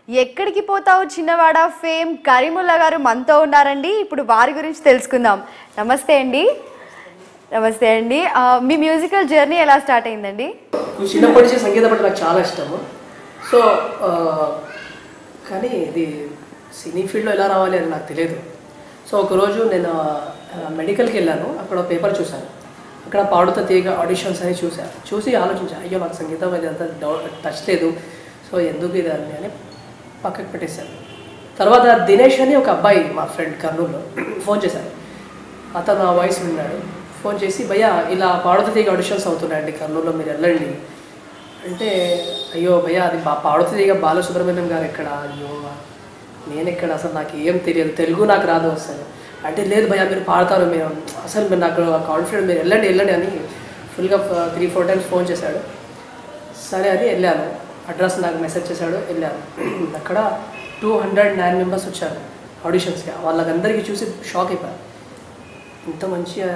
ఎక్కడికి పోతావు చిన్నవాడ ఫేమ్ కరీముల్లా గారు మనతో ఉన్నారండి ఇప్పుడు వారి గురించి తెలుసుకుందాం నమస్తే అండి నమస్తే అండి ఆ, మీ మ్యూజికల్ జర్నీ ఎలా స్టార్ట్ అయిందండి చిన్నప్పటి నుంచి సంగీతం అంటే నాకు చాలా ఇష్టము సో ఆ, కానీ ఇది సినీ ఫీల్డ్లో ఎలా రావాలి అని నాకు తెలియదు సో ఒకరోజు నేను ఆ, మెడికల్కి వెళ్ళాను అక్కడ పేపర్ చూశాను అక్కడ పాడుతా తీగ ఆడిషన్స్ అని చూశాను చూసి ఆలోచించాను అయ్యో నాకు సంగీతం ఇది అంత డౌ- టచ్ లేదు సో ఎందుకు ఇది అని అని పక్కకు పెట్టేశాను తర్వాత దినేష్ అని ఒక అబ్బాయి మా ఫ్రెండ్ కర్నూలులో ఫోన్ చేశాను అతను నా వాయిస్ విన్నాడు ఫోన్ చేసి భయ్యా ఇలా పాడుతా తీగ ఆడిషన్స్ అవుతున్నాయండి కర్నూలులో మీరు వెళ్ళండి అంటే అయ్యో భయ్యా అది బా పాడుతా తీగ బాలసుబ్రహ్మణ్యం గారు ఎక్కడ అయ్యో నేను ఎక్కడ అసలు నాకు ఏం తెలియదు తెలుగు నాకు రాదు అసలు అంటే లేదు భయ్యా మీరు పాడతారు మీరు అసలు మీరు నాకు కాన్ఫిడెంట్ మీరు వెళ్ళండి వెళ్ళండి అని ఫుల్గా త్రీ ఫోర్ టైమ్స్ ఫోన్ చేశాడు సరే అని వెళ్ళాను అడ్రస్ నాకు మెసేజ్ చేశాడు వెళ్ళాను అక్కడ టూ హండ్రెడ్ నైన్ మెంబర్స్ వచ్చారు ఆడిషన్స్కి వాళ్ళకందరికీ చూసి షాక్ అయిపోయాను ఇంత మంచి ఆ,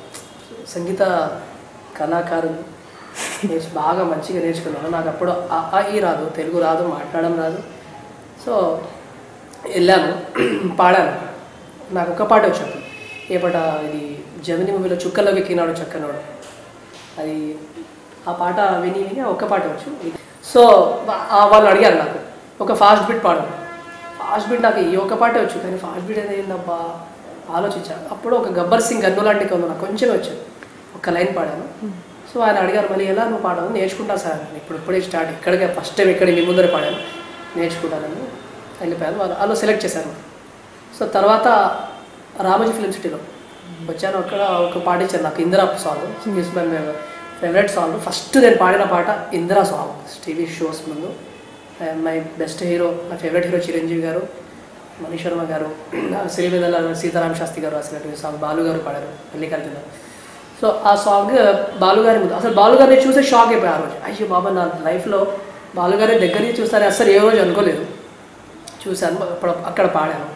సంగీత కళాకారులు నేర్చు బాగా మంచిగా నేర్చుకున్నాను నాకు అప్పుడు ఆ ఆ ఈ రాదు తెలుగు రాదు మాట్లాడడం రాదు సో వెళ్ళాను పాడాను నాకు ఒక పాట వచ్చింది ఏ పాట ఇది జమిని మూవీలో చుక్కల్లోకి ఎక్కినాడు చక్కనోడు అది ఆ పాట విని విని ఆ ఒక్క పాట వచ్చు సో ఆ వాళ్ళు అడిగారు నాకు ఒక ఫాస్ట్ బీట్ పాడాను ఫాస్ట్ బీట్ నాకు ఈ ఒక్క పాటే వచ్చు కానీ ఫాస్ట్ బీట్ అనేది ఏందబ్బా ఆలోచించాను అప్పుడు ఒక గబ్బర్ సింగ్ గన్ను లాంటి కొంత నాకు కొంచెం వచ్చాను ఒక లైన్ పాడాను సో ఆయన అడిగారు మళ్ళీ ఎలా నువ్వు పాడావు నేర్చుకుంటా సార్ నేను ఇప్పుడు ఇప్పుడే స్టార్ట్ ఇక్కడికే ఫస్ట్ టైం ఇక్కడ మీ ముందరే పాడాను నేర్చుకుంటానని వెళ్ళిపోయాను వాళ్ళు వాళ్ళు సెలెక్ట్ చేశారు సో తర్వాత రామోజీ ఫిలిం సిటీలో వచ్చాను అక్కడ ఒక పాట ఇచ్చారు నాకు Indira song is my favourite song first నేను పాడిన పాట ఇందిరా సాంగ్ టీవీ షోస్ ముందు my best hero my favourite hero Chiranjeevi garu Manish Sharma గారు శ్రీవేదల సీతారామ శాస్త్రి గారు రాసినటువంటి సాంగ్ బాలు గారు పాడారు మల్లికార్జున గారు. సో ఆ సాంగ్ బాలుగారి ముందు అసలు బాలుగారిని చూసే షాక్ అయిపోయి ఆ రోజు అయ్యో బాబా నా లైఫ్లో బాలుగారిని దగ్గర నుంచి చూస్తారని అసలు ఏ రోజు అనుకోలేదు చూశాను అప్పుడు అక్కడ పాడాను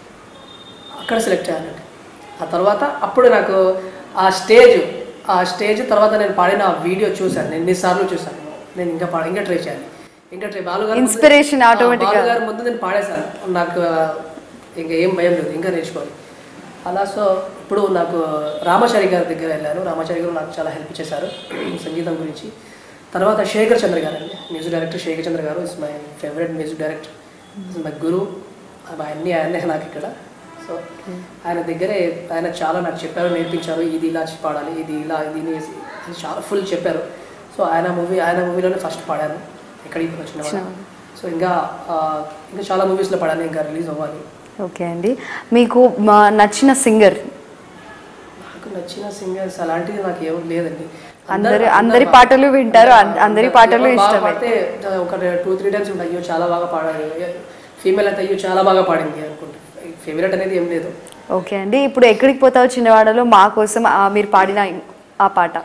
అక్కడ సెలెక్ట్ అయ్యానండి ఆ తర్వాత అప్పుడు నాకు ఆ స్టేజ్ ఆ స్టేజ్ తర్వాత నేను పాడిన ఆ వీడియో చూశాను నేను ఎన్నిసార్లు చూశాను నేను ఇంకా పాడ ఇంకా ట్రై చేయాలి ఇంకా ట్రై బాలుగారు ముందు- Inspiration ఆ, automatic గా. బాలుగారు ముందు నేను పాడేశాను నాకు ఆ, ఇంకా ఏం భయం లేదు ఇంకా నేర్చుకోవాలి అలా సో ఇప్పుడు నాకు రామాచారి గారి దగ్గర వెళ్ళాను రామాచారి గారు నాకు చాలా హెల్ప్ చేశారు సంగీతం గురించి తర్వాత శేఖర్ చంద్ర గారు అండి music director Shekhar Chandra garu is my favourite music director is my guru అన్నీ ఆయనే నాకు ఇక్కడ సో ఆయన దగ్గరే ఆయన చాలా నాకు చెప్పారు నేర్పించారు ఇది ఇలా పాడాలి ఇది ఇలా ఇది ఇది అని చాలా ఫుల్ చెప్పారు సో ఆయన మూవీ ఆయన మూవీలోనే ఫస్ట్ పాడాను ఎక్కడికి వచ్చిన సో ఇంకా ఆ, ఇంకా చాలా మూవీస్లో పాడాను ఇంకా రిలీజ్ అవ్వాలి ఓకే అండి మీకు మా నచ్చిన సింగర్ నాకు నచ్చిన సింగర్స్ అలాంటిది నాకు ఏం లేదండి అందరి- అందరి పాటలు వింటారు, అం- అందరి పాటలు ఎవరు బాగా ఇష్టమే. పాడితే ఒక టూ త్రీ టైమ్స్ ఉంటాయి అయ్యో చాలా బాగా పాడారు ఫీమేల్ అయితే అయ్యో చాలా బాగా పాడింది అనుకుంటా ఫేవరెట్ అనేది ఏం లేదు ఓకే అండి ఇప్పుడు ఎక్కడికి పోతావు చిన్నవాడలో మా కోసం ఆ, మీరు పాడిన ఆ పాట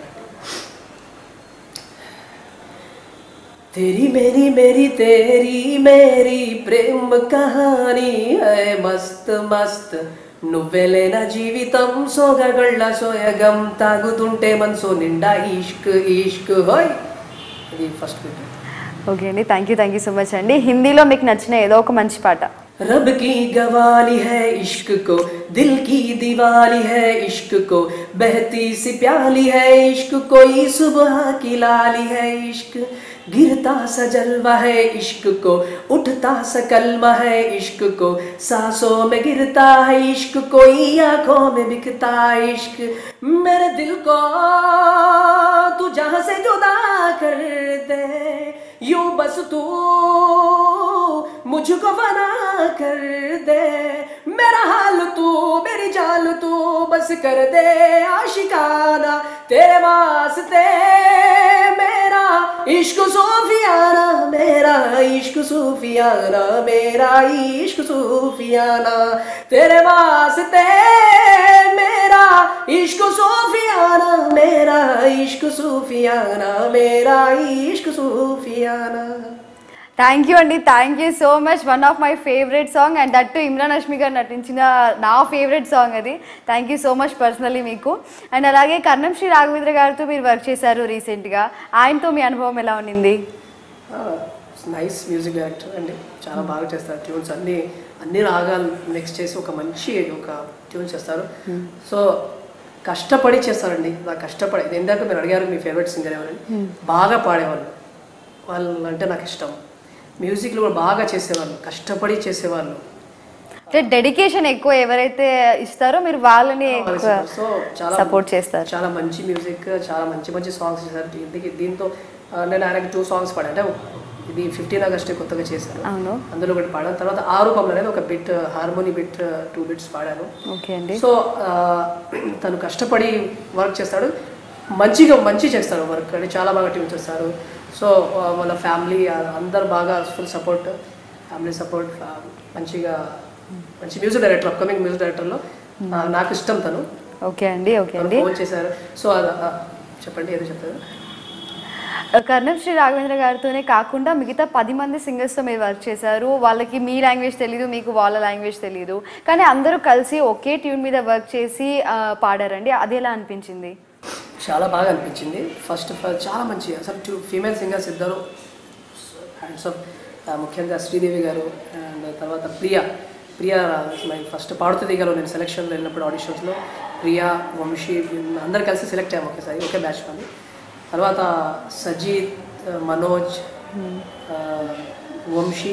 तेरी मेरी मेरी तेरी मेरी ప్రేమ కహాని హై మస్త్ మస్త్ నువ్వెలేన జీవితం సోగగళ్ళ సోయగం తాగుతుంటే మనసు నిండా ఈష్క్ ఈష్క్ హోయ్ ఇది ఫస్ట్ బిట్ ఓకే అండి thank you thank you so much అండి హిందీలో మీకు నచ్చిన ఏదో ఒక మంచి పాట रब की गवाली है इश्क को दिल की दिवाली है इश्क को बहती सी प्याली है इश्क कोई सुबह की लाली है इश्क गिरता सा जलवा है इश्क को उठता सा कलमा है इश्क को सांसों में गिरता है इश्क कोई आंखों में बिकता है इश्क मेरे दिल को तू जहां से जुदा कर दे यूं बस तू मुझको फना कर दे मेरा हाल तू मेरी जान तू बस कर दे आशिकाना तेरे वास्ते मेरा इश्क सूफियाना मेरा इश्क सूफियाना मेरा इश्क सूफियाना तेरे वास्ते मेरा इश्क सूफियाना मेरा इश्क सूफियाना मेरा इश्क सूफियाना థ్యాంక్ యూ అండి thank you so much one of my favourite song and that Imran Hashmi garu నటించిన నా ఫేవరెట్ సాంగ్ అది thank you so much personally మీకు అండ్ అలాగే కర్ణం శ్రీ రాఘవేంద్ర గారితో మీరు వర్క్ చేశారు రీసెంట్గా ఆయనతో మీ అనుభవం ఎలా ఉండింది నైస్ మ్యూజిక్ డైరెక్టర్ అండి చాలా బాగా చేస్తారు ట్యూన్స్ అన్ని అన్ని రాగాలు మిక్స్ చేసి ఒక మంచి ఒక ట్యూన్ చేస్తారు సో కష్టపడి చేస్తారండి నాకు కష్టపడి ఇది ఇందాక మీరు అడిగారు మీ ఫేవరెట్ సింగర్ ఎవరని బాగా పాడేవాళ్ళు వాళ్ళు అంటే నాకు ఇష్టం మ్యూజిక్లో కూడా బాగా చేసేవాళ్ళు కష్టపడి చేసేవాళ్ళు అంటే డెడికేషన్ ఎక్కువ ఎవరైతే ఇస్తారో మీరు వాళ్ళని ఎక్కువ సో చాలా సపోర్ట్ చేస్తారు చాలా మంచి మ్యూజిక్ చాలా మంచి మంచి సాంగ్స్ చేశారు దీనికి దీంతో ఆ, నేను ఆయనకి టూ సాంగ్స్ పాడాను అంటే ఇది ఫిఫ్టీన్ ఆగస్ట్ కొత్తగా చేశాను అవును అందులో ఒకటి పాడాను తర్వాత ఆ రూపంలో అనేది ఒక bit harmony bit two bits పాడాను ఓకే అండి సో ఆ, తను కష్టపడి వర్క్ చేస్తాడు మంచిగా మంచి చేస్తాడు వర్క్ అంటే చాలా బాగా ట్యూన్ చేస్తారు సో ఆ, వాళ్ళ ఫ్యామిలీ అందరు బాగా ఫుల్ సపోర్ట్ ఫ్యామిలీ సపోర్ట్ మంచిగా మంచి మ్యూజిక్ డైరెక్టర్ అప్కమింగ్ మ్యూజిక్ డైరెక్టర్లో నాకు ఇష్టం తను ఓకే అండి ఓకే తను అండి ఫోన్ చేశారు సో అది- ఆ, చెప్పండి ఏదో చెప్తారు కర్ణం శ్రీ రాఘవేంద్ర గారితోనే కాకుండా మిగతా పది మంది సింగర్స్తో మీరు వర్క్ చేశారు వాళ్ళకి మీ లాంగ్వేజ్ తెలియదు మీకు వాళ్ళ లాంగ్వేజ్ తెలియదు కానీ అందరూ కలిసి ఒకే ట్యూన్ మీద వర్క్ చేసి ఆ, పాడారండి అది ఎలా అనిపించింది చాలా బాగా అనిపించింది ఫస్ట్ ఆఫ్ ఆల్ చాలా మంచి అసలు టూ ఫీమేల్ సింగర్స్ ఇద్దరు హ్యాండ్స్ ఆఫ్ ముఖ్యంగా శ్రీదేవి గారు అండ్ తర్వాత ప్రియా ప్రియా మై ఫస్ట్ పాడుతుంది గారు నేను సెలక్షన్లో వెళ్ళినప్పుడు ఆడిషన్స్లో ప్రియా వంశీ అందరు కలిసి సెలెక్ట్ అయ్యాము ఒకేసారి ఒకే బ్యాచ్ వాళ్ళు తర్వాత సజీత్ ఆ, మనోజ్ ఆ, వంశీ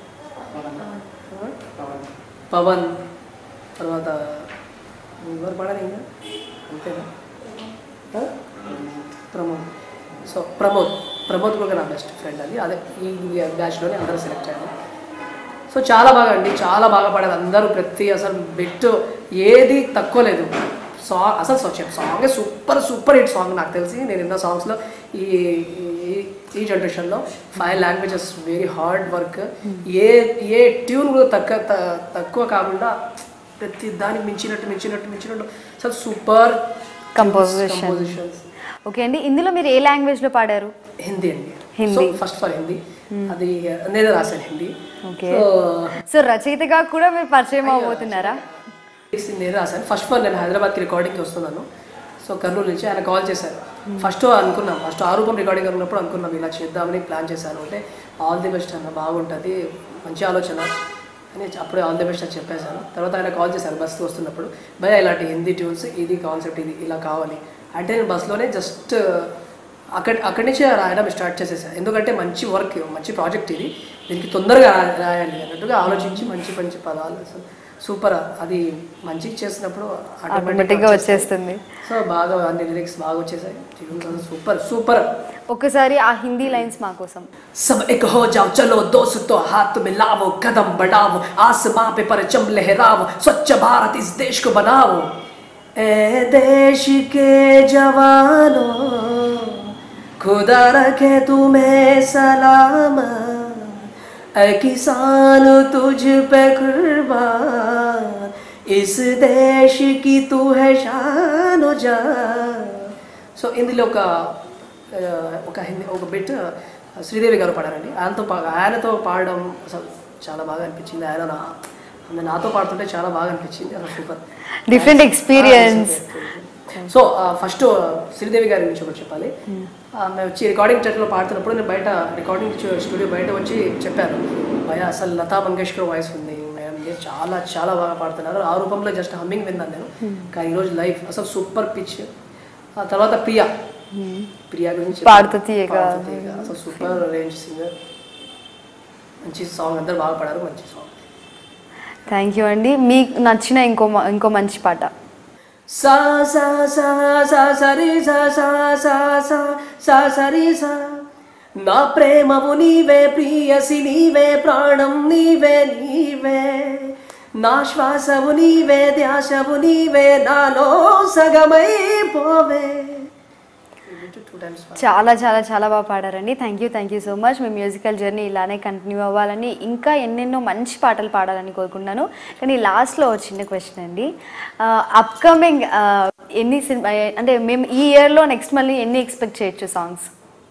పవన్ తర్వాత ఎవరు పాడారు ఇంకా అంతేనా ఆ? ప్రమోద్ సో ప్రమోద్ ప్రమోద్ కూడా నా బెస్ట్ ఫ్రెండ్ అది అదే ఈ బ్యాచ్లోనే అందరూ సెలెక్ట్ అయ్యాను సో చాలా బాగా అండి చాలా బాగా పాడారు అందరూ ప్రతి అసలు బిట్ ఏది తక్కువ లేదు సాంగ్ అసలు song super super hit song నాకు తెలిసి నేను విన్న సాంగ్స్లో ఈ ఈ- ఈ జనరేషన్లో five languages very hard work ఏ ఏ ట్యూన్ కూడా తక్కువ త- తక్కువ కాకుండా ప్రతి దానికి మించినట్టు మించినట్టు మించినట్టు అసలు సూపర్ Composition. కంపోజిషన్స్ ఓకే అండి ఇందులో మీరు ఏ లాంగ్వేజ్లో పాడారు హిందీ అండి Hindi. So first for Hindi అది నేనే రాశాను హిందీ ఓకే సో సో రచయితగా కూడా మీరు పరిచయం అవబోతున్నారా లిరిక్స్ నేనే రాశాను ఫస్ట్ ఫర్ నేను హైదరాబాద్కి రికార్డింగ్కి వస్తున్నాను సో కర్నూలు నుంచి ఆయన కాల్ చేశారు ఫస్ట్ అనుకున్నాం ఫస్ట్ ఆరూపం రికార్డింగ్ ఉన్నప్పుడు అనుకున్నాం ఇలా చేద్దామని ప్లాన్ చేశాను అంటే ఆల్ ది బెస్ట్ అన్న బాగుంటుంది మంచి ఆలోచన అని అప్పుడే ఆల్ ది బెస్ట్ అని చెప్పేశాను తర్వాత ఆయన కాల్ చేశారు బస్కి వస్తున్నప్పుడు భయ ఇలాంటి హిందీ ట్యూన్స్ ఇది కాన్సెప్ట్ ఇది ఇలా కావాలి అంటే నేను బస్లోనే జస్ట్ అక్కడ అక్కడి నుంచే రాయడం స్టార్ట్ చేసేసాను ఎందుకంటే మంచి వర్క్ మంచి ప్రాజెక్ట్ ఇది దీనికి తొందరగా రా- రాయాలి అన్నట్టుగా ఆలోచించి మంచి మంచి పదాలు అసలు సూపర్ అది మంచిగా చేసినప్పుడు ఆటోమేటిక్గా వచ్చేస్తుంది సో బాగా అన్ని లిరిక్స్ బాగా వచ్చేసాయి సూపర్ సూపర్ ఒకసారి ఆ హిందీ లైన్స్ మా కోసం सब एक हो जाओ चलो दोस्तों हाथ मिलाओ कदम बढ़ाओ आसमां पे परचम लहराओ स्वच्छ भारत इस देश को बनाओ ए देश के जवानों खुदा रखे तुम्हें सलामत ऐ किसान तुझ पे कुर्बान इस देश की तू है शान जा సో ఇందులో ఒక ఆ, ఒక హిందీ ఒక బిట్ శ్రీదేవి గారు పాడారండి ఆయనతో పా ఆయనతో పాడడం అసలు చాలా బాగా అనిపించింది ఆయన నా ఆమె నాతో పాడుతుంటే చాలా బాగా అనిపించింది అసలు super different experience so first Sridevi గారి గురించి ఒకటి చెప్పాలి ఆమె వచ్చి రికార్డింగ్ టెట్లో పాడుతున్నప్పుడు నేను బయట రికార్డింగ్ స్టూడియో బయట వచ్చి చెప్పాను భయ అసలు లతా మంగేష్కర్ వాయిస్ ఉంది మేడం మీరు చాలా చాలా బాగా పాడుతున్నారు ఆ రూపంలో జస్ట్ హమ్మింగ్ విన్నాను నేను కానీ ఈరోజు లైఫ్ అసలు సూపర్ పిచ్ ఆ తర్వాత ప్రియా ప్రియా గురించి చెప్పాను. పాడుతూ తీయగా. పాడుతూ తీయగా. అసలు సూపర్ రేంజ్ సింగర్ మంచి సాంగ్ అందరు బాగా పాడారు మంచి సాంగ్ థ్యాంక్ యూ అండి మీకు నచ్చిన ఇంకో మ- ఇంకో మంచి పాట సా సా సా సా సరి సా సా సా సా సా సరి సా నా ప్రేమవు నీవే ప్రియసి నీవే ప్రాణం నీవే నీవే నా శ్వాసవు నీవే ధ్యాసవు నీవే నాలో సగమై పోవే టూ టైమ్స్ చాలా చాలా చాలా బాగా పాడారండి thank you thank you so much మీ మ్యూజికల్ జర్నీ ఇలానే కంటిన్యూ అవ్వాలని ఇంకా ఎన్నెన్నో మంచి పాటలు పాడాలని కోరుకుంటున్నాను కానీ లాస్ట్లో ఒక చిన్న క్వశ్చన్ అండి అప్కమింగ్ ఎన్ని సినిమా అంటే మేము ఈ ఇయర్లో నెక్స్ట్ మళ్ళీ ఎన్ని ఎక్స్పెక్ట్ చేయొచ్చు సాంగ్స్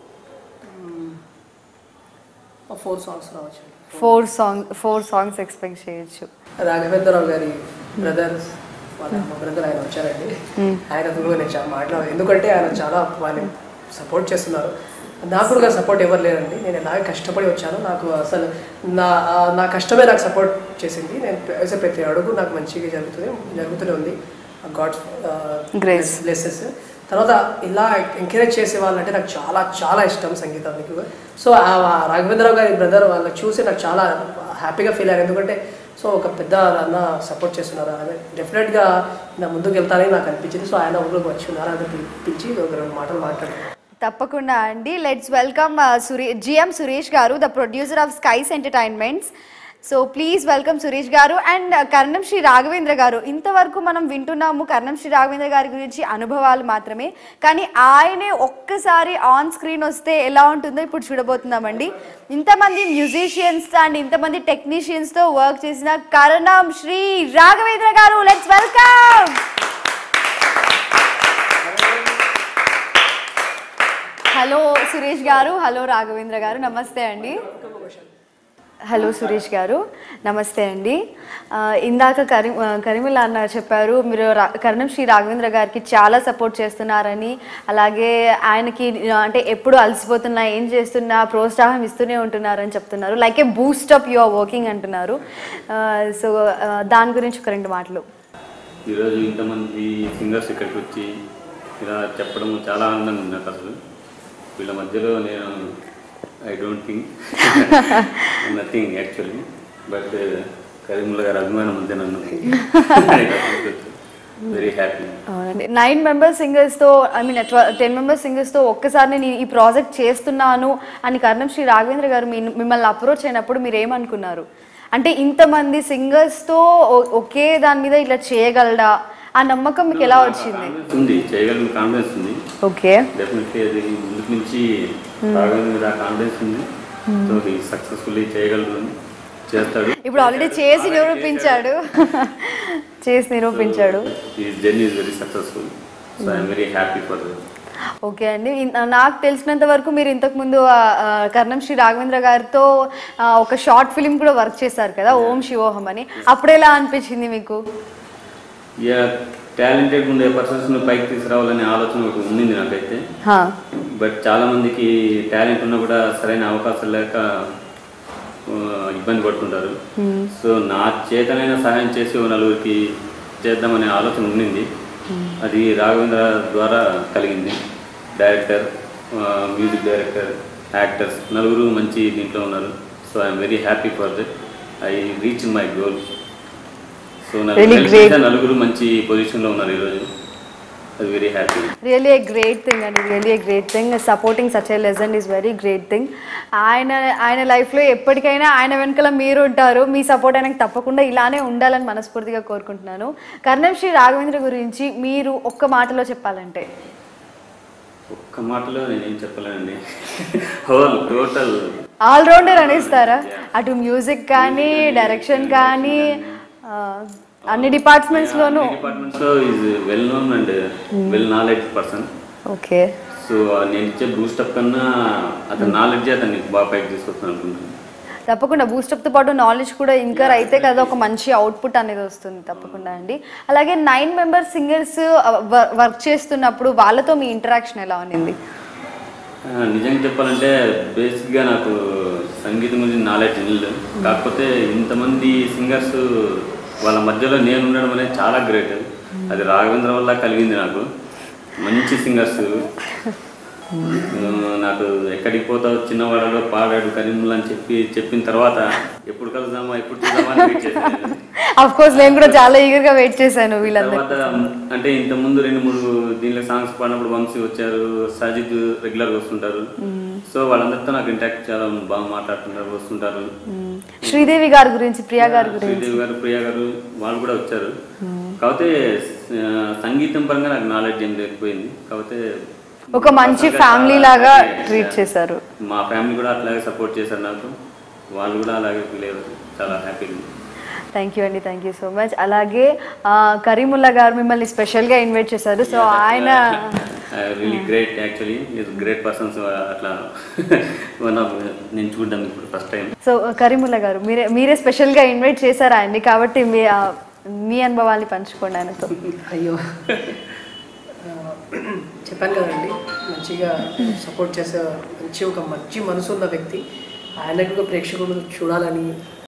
ఫోర్ సాంగ్స్ రావచ్చు four song four songs expect చేయొచ్చు రాఘవేంద్రరావు గారి బ్రదర్స్ వాళ్ళ మా బ్రదర్ ఆయన వచ్చారండి ఆయన కూడా నేను చాలా మాట్లాడాను ఎందుకంటే ఆయన చాలా వాళ్ళని సపోర్ట్ చేస్తున్నారు నాకు కూడా సపోర్ట్ ఎవరు లేరండి నేను ఎలాగే కష్టపడి వచ్చాను నాకు అసలు నా ఆ, నా కష్టమే నాకు సపోర్ట్ చేసింది నేను వేసే ప్రతి అడుగు నాకు మంచిగా జరుగుతుంది జరుగుతూనే ఉంది గాడ్స్ Grace. బ్లెస్సెస్ తర్వాత ఇలా ఎంకరేజ్ చేసే వాళ్ళంటే నాకు చాలా చాలా ఇష్టం సంగీతానికి సో ఆ రాఘవేంద్రరావు గారి బ్రదర్ వాళ్ళని చూసి నాకు చాలా హ్యాపీగా ఫీల్ అయ్యాను ఎందుకంటే సో ఒక పెద్ద అన్న సపోర్ట్ చేస్తున్నారు అదే డెఫినెట్గా నా ముందుకు వెళ్తానని నాకు అనిపించింది సో ఆయన ఊళ్ళోకి వచ్చి ఉన్నారు ఆయన పిలి- పిలిచి ఒక రెండు మాటలు మాట్లాడారు తప్పకుండా అండి లెట్స్ వెల్కమ్ సురే GM Suresh garu the producer of skies entertainments so please welcome Suresh garu and కర్ణం శ్రీ రాఘవేంద్ర గారు ఇంతవరకు మనం వింటున్నాము కర్ణం శ్రీ రాఘవేంద్ర గారి గురించి అనుభవాలు మాత్రమే కానీ ఆయనే ఒక్కసారి ఆన్ స్క్రీన్ వస్తే ఎలా ఉంటుందో ఇప్పుడు చూడబోతున్నామండి ఇంతమంది మ్యూజిషియన్స్ అండ్ ఇంతమంది టెక్నీషియన్స్తో వర్క్ చేసిన కరణం శ్రీ రాఘవేంద్ర గారు లెట్స్ వెల్కమ్ హలో సురేష్ గారు హలో రాఘవేంద్ర గారు నమస్తే అండి హలో సురేష్ గారు నమస్తే అండి ఆ, ఇందాక కరి ఆ, కరిముల్లా అన్న చెప్పారు మీరు రా కరణం శ్రీ రాఘవేంద్ర గారికి చాలా సపోర్ట్ చేస్తున్నారని అలాగే ఆయనకి ఆ, అంటే ఎప్పుడు అలసిపోతున్నా ఏం చేస్తున్నా ప్రోత్సాహం ఇస్తూనే ఉంటున్నారని చెప్తున్నారు like a boost up your working అంటున్నారు సో దాని గురించి ఒక రెండు మాటలు ఈరోజు ఇంతమంది సింగర్స్ ఇక్కడికి వచ్చి ఇలా చెప్పడం చాలా ఆనందంగా ఉంది నాకు అసలు వీళ్ళ మధ్యలో నేను I don't think nothing actually but Kareemulla గారి అభిమానం అంతే నన్ను వెరీ హ్యాపీ అవునండి నైన్ మెంబర్స్ సింగర్స్తో ఐ మీన్ టెన్ మెంబర్స్ సింగర్స్తో ఒక్కసారి నేను ఈ ప్రాజెక్ట్ చేస్తున్నాను అని కర్ణం శ్రీ రాఘవేంద్ర గారు మీ మిమ్మల్ని అప్రోచ్ అయినప్పుడు మీరు ఏమనుకున్నారు అంటే ఇంతమంది సింగర్స్తో ఒకే దాని మీద ఇట్లా చేయగలడా ఆ నమ్మకం మీకు ఎలా వచ్చింది ఉంది చేయగలిగిన కాన్ఫిడెన్స్ ఉంది ఓకే డెఫినెట్లీ అది ముందుకు నుంచి రాఘవేంద్ర మీద కాన్ఫిడెన్స్ ఉంది సో సక్సెస్ఫుల్లీ చేయగలరు అని చేస్తాడు ఇప్పుడు ఆల్రెడీ చేసి నిరూపించాడు చేసి నిరూపించాడు ఈ journey is very successful so I'm very happy for okay అండి ఇన్- నాకు తెలిసినంత వరకు మీరు ఇంతకుముందు ఆ, ఆ, కర్ణం శ్రీ రాఘవేంద్ర గారితో ఆ, ఒక షార్ట్ ఫిలిం కూడా వర్క్ చేశారు కదా ఓం శివోహం అని అప్పుడు ఎలా అనిపించింది మీకు ఇక టాలెంటెడ్ ఉండే పర్సన్స్ని పైకి తీసుకురావాలనే ఆలోచన ఒకటి ఉండింది నాకైతే హా. బట్ చాలా మందికి టాలెంట్ ఉన్నా కూడా సరైన అవకాశం లేక ఆ, ఇబ్బంది పడుతుంటారు సో నా చేతనైనా సహాయం చేసి ఓ నలుగురికి చేద్దామనే ఆలోచన ఉండింది అది రాఘవేంద్ర ద్వారా కలిగింది డైరెక్టర్ మ్యూజిక్ డైరెక్టర్ యాక్టర్స్ నలుగురు మంచి దీంట్లో ఉన్నారు so I'm very happy for that I reach my goal so Really great. నలుగురు మంచి పొజిషన్లో ఉన్నారు ఈరోజు అది very happy really a great thing అండి really a great thing supporting such a legend is very great thing ఆయన ఆయన లైఫ్లో ఎప్పటికైనా ఆయన వెనకాల మీరు ఉంటారు మీ సపోర్ట్ ఆయనకు తప్పకుండా ఇలానే ఉండాలని మనస్ఫూర్తిగా కోరుకుంటున్నాను కర్ణం శ్రీ రాఘవేంద్ర గురించి మీరు ఒక్క మాటలో చెప్పాలంటే ఒక్క మాటలో నేనేం చెప్పలేనండి హోల్ టోటల్ ఆల్రౌండర్ అనేస్తారా అటు మ్యూజిక్ కానీ డైరెక్షన్ కానీ ఆ, అన్ని డిపార్ట్మెంట్స్లోనూ డిపార్ట్మెంట్స్ లో is well known and well knowledge person okay so నేను ఇచ్చే బూస్టప్ కన్నా అతని నాలెడ్జ్ అతన్ని బాగా పైకి తీసుకొస్తాను అనుకుంటున్నాను తప్పకుండా బూస్టప్తో పాటు నాలెడ్జ్ కూడా ఇంకా అయితే కదా ఒక మంచి అవుట్పుట్ అనేది వస్తుంది తప్పకుండా అండి అలాగే నైన్ మెంబర్ సింగర్స్ వర్క్ చేస్తున్నప్పుడు వాళ్ళతో మీ ఇంటరాక్షన్ ఎలా ఉన్నింది ఆ, నిజంగా చెప్పాలంటే బేసిక్గా నాకు సంగీతం గురించి నాలెడ్జ్ లేదు కాకపోతే ఇంతమంది సింగర్స్ వాళ్ళ మధ్యలో నేను ఉండడం అనేది చాలా గ్రేట్ అది రాఘవేంద్ర వల్ల కలిగింది నాకు మంచి సింగర్స్ నాకు ఎక్కడికి పోతావు చిన్నవాడలో పాడాడు కరీముల్లా అని చెప్పి చెప్పిన తర్వాత ఎప్పుడు కలుద్దామా ఎప్పుడు చూద్దామా అని వెయిట్ చేశాను అఫ్ కోర్స్ నేను కూడా చాలా ఈగర్గా వెయిట్ చేశాను వీళ్ళందరూ తర్వాత అంటే ఇంత ముందు రెండు మూడు దీనిలో సాంగ్స్ పాడినప్పుడు వంశీ వచ్చారు సజిద్ రెగ్యులర్ గా వస్తుంటారు సో వాళ్ళందరితో నాకు ఇంటాక్ట్ చాలా బాగా మాట్లాడుతుంటారు వస్తుంటారు మ్మ్. శ్రీదేవి గారి గురించి ప్రియా గారి గురించి శ్రీదేవి గారు ప్రియా గారు వాళ్ళు కూడా వచ్చారు కాకపోతే ఆ, సంగీతం పరంగా నాకు నాలెడ్జ్ ఏం లేకపోయింది కాకపోతే ఒక మంచి personal గా ఫ్యామిలీ చాలా లాగా happy. ట్రీట్ చేశారు మా ఫ్యామిలీ కూడా అట్లాగే సపోర్ట్ చేశారు నాకు వాళ్ళు కూడా అలాగే ఫీల్ అయ్యారు చాలా హ్యాపీగా థ్యాంక్ యూ అండి థ్యాంక్ యూ సో మచ్ అలాగే ఆ, కరీముల్లా గారు మిమ్మల్ని స్పెషల్గా ఇన్వైట్ చేశారు సో ఆయన really great actually is great persons అట్లా వన్ ఆఫ్ నేను చూడడం ఇప్పుడు ఫస్ట్ టైం సో కరీముల్లా గారు మీరే మీరే స్పెషల్గా ఇన్వైట్ చేశారు ఆయన్ని కాబట్టి మీ ఆ, మీ అనుభవాల్ని పంచుకోండి ఆయనతో అయ్యో ఆ, చెప్పాను కదండి మంచి మంచిగా సపోర్ట్ చేసే మంచి ఒక మంచి మనసు ఉన్న వ్యక్తి ఆయనకు ఒక ప్రేక్షకులు చూడాలని